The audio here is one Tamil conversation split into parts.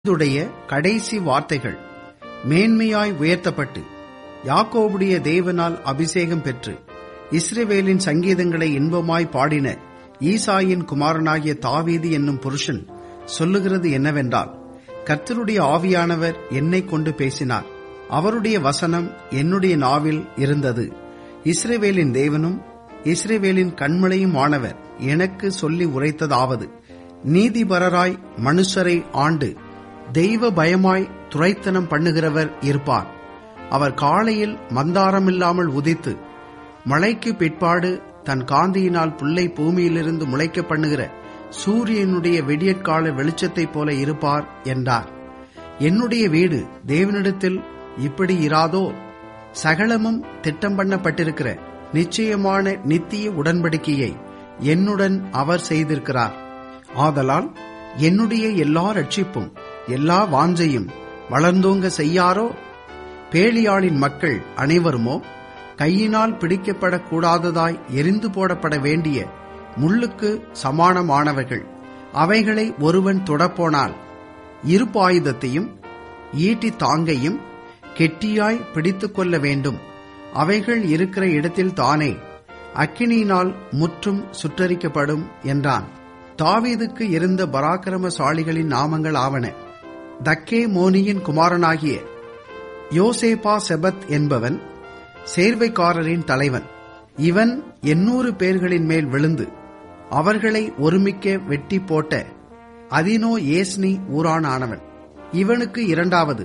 தாவீதுடைய கடைசி வார்த்தைகள் மேன்மையாய் உயர்த்தப்பட்டு யாக்கோபுடைய தேவனால் அபிஷேகம் பெற்று இஸ்ரவேலின் சங்கீதங்களை இன்பமாய் பாடின ஈசாயின் குமாரனாகிய தாவீது என்னும் புருஷன் சொல்லுகிறது என்னவென்றால் கர்த்தருடைய ஆவியானவர் என்னை கொண்டு பேசினார் அவருடைய வசனம் என்னுடைய நாவில் இருந்தது இஸ்ரவேலின் தேவனும் இஸ்ரவேலின் கண்மலையும் ஆனவர் எனக்கு சொல்லி உரைத்ததாவது நீதிபரராய் மனுஷரை ஆண்டு தெய்வ பயமாய் துரைத்தனம் பண்ணுகிறவர் இருப்பார் அவர் காலையில் மந்தாரமில்லாமல் உதித்து மழைக்கு பிற்பாடு தன் காந்தியினால் புல்லை பூமியிலிருந்து முளைக்க பண்ணுகிற சூரியனுடைய விடியற்கால வெளிச்சத்தைப் போல இருப்பார் என்றார் என்னுடைய வீடு தேவனிடத்தில் இப்படி இராதோ சகலமும் திட்டம் பண்ணப்பட்டிருக்கிற நிச்சயமான நித்திய உடன்படிக்கையை என்னுடன் அவர் செய்திருக்கிறார் ஆதலால் என்னுடைய எல்லா ரட்சிப்பும் எல்லா வாஞ்சையும் வளர்ந்தோங்க செய்யாரோ பேலியாளின் மக்கள் அனைவருமோ கையினால் பிடிக்கப்படக்கூடாததாய் எரிந்து போடப்பட வேண்டிய முள்ளுக்கு சமானமானவர்கள் அவைகளை ஒருவன் தொடப்போனால் இருப்பாயுதத்தையும் ஈட்டி தாங்கையும் கெட்டியாய் பிடித்துக் கொள்ள வேண்டும் அவைகள் இருக்கிற இடத்தில் தானே அக்கினியினால் முற்றும் சுற்றரிக்கப்படும் என்றான் தாவீதுக்கு இருந்த பராக்கிரமசாலிகளின் நாமங்கள் ஆவன தக்கே மோனியின் குமாரனாகிய யோசேபா செபத் என்பவன் சேர்வைக்காரரின் தலைவன் இவன் எண்ணூறு பேர்களின் மேல் விழுந்து அவர்களை ஒருமிக்க வெட்டி போட்ட அதினோ ஏஸ்னி ஊரானானவன் இவனுக்கு இரண்டாவது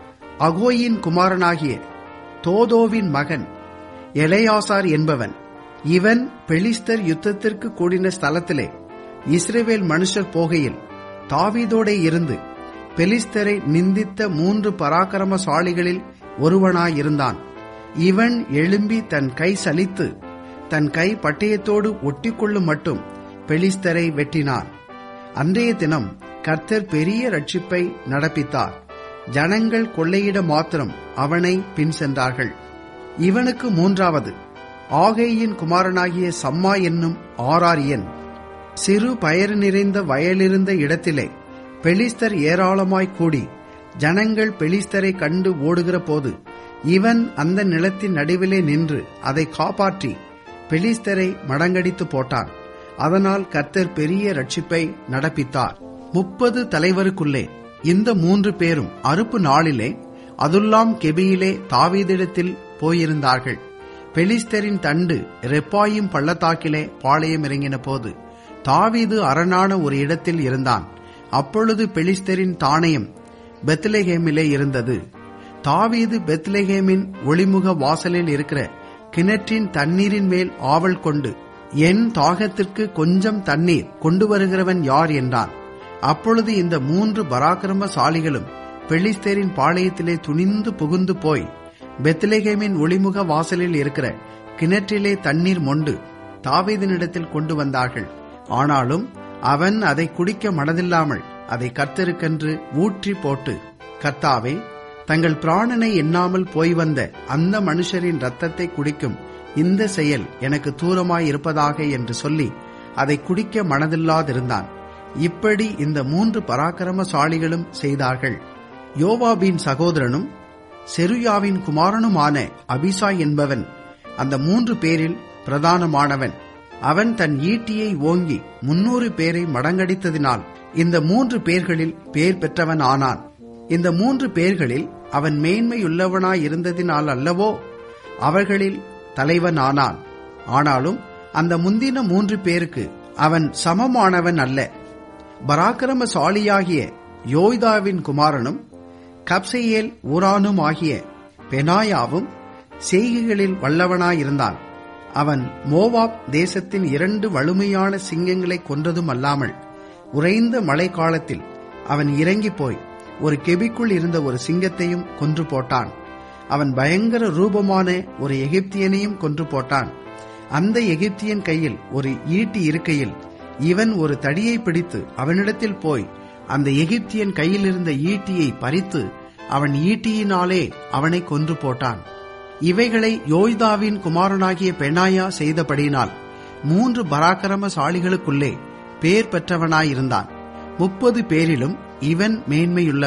அகோயின் குமாரனாகிய தோதோவின் மகன் எலையாசார் என்பவன் இவன் பெலிஸ்தர் யுத்தத்திற்கு கூடின ஸ்தலத்திலே இஸ்ரேவேல் மனுஷர் போகையில் தாவீதோடே இருந்து பெலிஸ்தரை நிந்தித்த மூன்று பராக்கிரமசாலிகளில் ஒருவனாயிருந்தான் இவன் எழும்பி தன் கை சலித்து தன் கை பட்டயத்தோடு ஒட்டிக்கொள்ளும் மட்டும் பெலிஸ்தரை வெட்டினான் அன்றைய தினம் கர்த்தர் பெரிய ரட்சிப்பை நடப்பித்தார் ஜனங்கள் கொள்ளையிட மாத்திரம் அவனை பின் சென்றார்கள் இவனுக்கு மூன்றாவது ஆகேயின் குமாரனாகிய சம்மா என்னும் ஆராரியன் சிறு பயறு நிறைந்த வயலிருந்த இடத்திலே பெலிஸ்தர் ஏராளமாய் கூடி ஜனங்கள் பெலிஸ்தரை கண்டு ஓடுகிற போது இவன் அந்த நிலத்தின் நடுவிலே நின்று அதை காப்பாற்றி பெலிஸ்தரை மடங்கடித்து போட்டான் அதனால் கர்த்தர் பெரிய ரட்சிப்பை நடப்பித்தார் முப்பது தலைவருக்குள்ளே இந்த மூன்று பேரும் அறுப்பு நாளிலே அதுல்லாம் கெபியிலே தாவீதிடத்தில் போயிருந்தார்கள் பெலிஸ்தரின் தண்டு ரெப்பாயும் பள்ளத்தாக்கிலே பாளையம் இறங்கின போது தாவீது அரணான ஒரு இடத்தில் இருந்தான் அப்பொழுது பெலிஸ்தரின் தானயம் பெத்லஹேமிலே இருந்தது தாவீது பெத்லஹேமின் ஒளிமுக வாசலில் இருக்கிற கிணற்றின் தண்ணீரின் மேல் ஆவல் கொண்டு என் தாகத்திற்கு கொஞ்சம் தண்ணீர் கொண்டு வருகிறவன் யார் என்றான் அப்பொழுது இந்த மூன்று பராக்கிரமசாலிகளும் பெலிஸ்தேரின் பாளையத்திலே துணிந்து புகுந்து போய் பெத்லஹேமின் ஒளிமுக வாசலில் இருக்கிற கிணற்றிலே தண்ணீர் மொண்டு தாவீதினிடத்தில் கொண்டு வந்தார்கள் ஆனாலும் அவன் அதை குடிக்க மனதில்லாமல் அதை கர்த்தருக்கென்று ஊற்றி போட்டு கர்த்தாவே தங்கள் பிராணனை எண்ணாமல் போய் வந்த அந்த மனுஷரின் ரத்தத்தை குடிக்கும் இந்த செயல் எனக்கு தூரமாய் இருப்பதாக என்று சொல்லி அதை குடிக்க மனதில்லாதிருந்தான் இப்படி இந்த மூன்று பராக்கிரமசாலிகளும் செய்தார்கள் யோவாபின் சகோதரனும் செருயாவின் குமாரனுமான அபிசாய் என்பவன் அந்த மூன்று பேரில் பிரதானமானவன் அவன் தன் ஈட்டியை ஓங்கி முன்னூறு பேரை மடங்கடித்ததினால் இந்த மூன்று பேர்களில் பேர் பெற்றவன் ஆனான் இந்த மூன்று பேர்களில் அவன் மேன்மையுள்ளவனாயிருந்ததினால் அல்லவோ அவர்களில் தலைவன் ஆனான் ஆனாலும் அந்த முந்தின மூன்று பேருக்கு அவன் சமமானவன் அல்ல பராக்கிரமசாலியாகிய யோய்தாவின் குமாரனும் கப்சையேல் ஊரானும் ஆகிய பெனாயாவும் செய்கைகளில் வல்லவனாயிருந்தான் அவன் மோவாப் தேசத்தின் இரண்டு வலிமையான சிங்கங்களை கொன்றதும் அல்லாமல் உறைந்த மழை காலத்தில் அவன் இறங்கி போய் ஒரு கெபிக்குள் இருந்த ஒரு சிங்கத்தையும் கொன்று போட்டான் அவன் பயங்கர ரூபமான ஒரு எகிப்தியனையும் கொன்று போட்டான் அந்த எகிப்தியன் கையில் ஒரு ஈட்டி இருக்கையில் இவன் ஒரு தடியை பிடித்து அவனிடத்தில் போய் அந்த எகிப்தியன் கையில் இருந்த ஈட்டியை பறித்து அவன் ஈட்டியினாலே அவனை கொன்று போட்டான் இவைகளை யோய்தாவின் குமாரனாகிய பெனாயா செய்தபடியினால் மூன்று பராக்கிரமசாலிகளுக்குள்ளே பேர் பெற்றவனாயிருந்தான் முப்பது பேரிலும் இவன் மேன்மையுள்ள